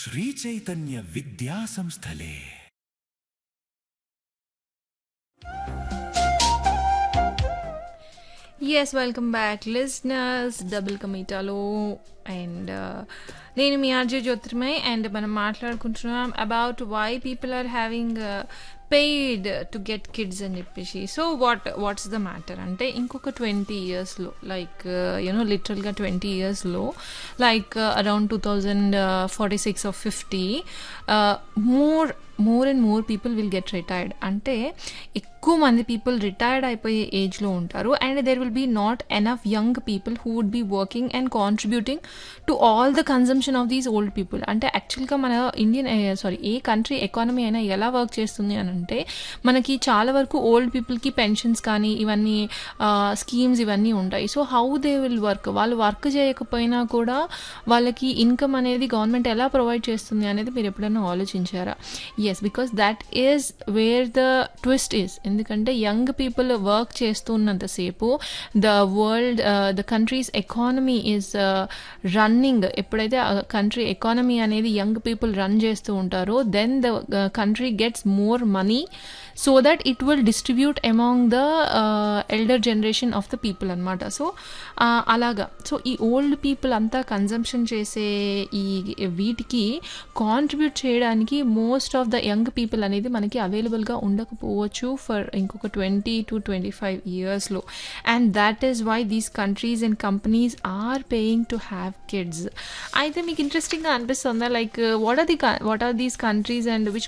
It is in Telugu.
శ్రీచైతన్య విద్యా సంస్థలే ఎస్ వెల్కమ్ బ్యాక్ లిస్నర్స్ డబుల్ కమిటాలో అండ్ నేను మీ ఆర్జే జ్యోతిర్మయ్ అండ్ మనం మాట్లాడుకుంటున్నాం about why people are having paid to get kids అని చెప్పేసి so what what's the matter అంటే ఇంకొక ట్వంటీ ఇయర్స్లో లైక్ యూనో లిటరల్గా ట్వంటీ ఇయర్స్లో like around two thousand forty six of fifty more more and more people will get retired అంటే ఎక్కువ మంది పీపుల్ రిటైర్డ్ అయిపోయే ఏజ్లో ఉంటారు and there will be not enough young people who would be working and contributing to all the consumption of these old people అంటే యాక్చువల్గా మన Indian sorry a country economy అయినా ఎలా వర్క్ చేస్తుంది అని అంటే మనకి చాలా వరకు ఓల్డ్ పీపుల్కి పెన్షన్స్ కానీ ఇవన్నీ స్కీమ్స్ ఇవన్నీ ఉంటాయి so how they will work వాళ్ళు వర్క్ చేయకపోయినా కూడా వాళ్ళకి ఇన్కమ్ అనేది గవర్నమెంట్ ఎలా ప్రొవైడ్ చేస్తుంది అనేది మీరు ఎప్పుడైనా ఆలోచించారా yes because that is where the twist is ఎందుకంటే యంగ్ పీపుల్ వర్క్ చేస్తున్నంతసేపు the world the countries economy is running ఎప్పుడైతే కంట్రీ ఎకానమీ అనేది యంగ్ పీపుల్ రన్ చేస్తూ ఉంటారో then the country gets more money so that it will distribute among the elder generation of the people అనమాట సో అలాగా సో ఈ ఓల్డ్ పీపుల్ అంతా కన్జంప్షన్ చేసే ఈ వీటికి కాంట్రిబ్యూట్ చేయడానికి most of the young people అనేది మనకి అవైలబుల్గా ఉండకపోవచ్చు ఫర్ ఇంకొక ట్వంటీ టు ట్వంటీ ఫైవ్ ఇయర్స్లో and that is why these countries and companies are paying to have kids అయితే మీకు ఇంట్రెస్టింగ్గా అనిపిస్తుందా like what are the what are these countries and which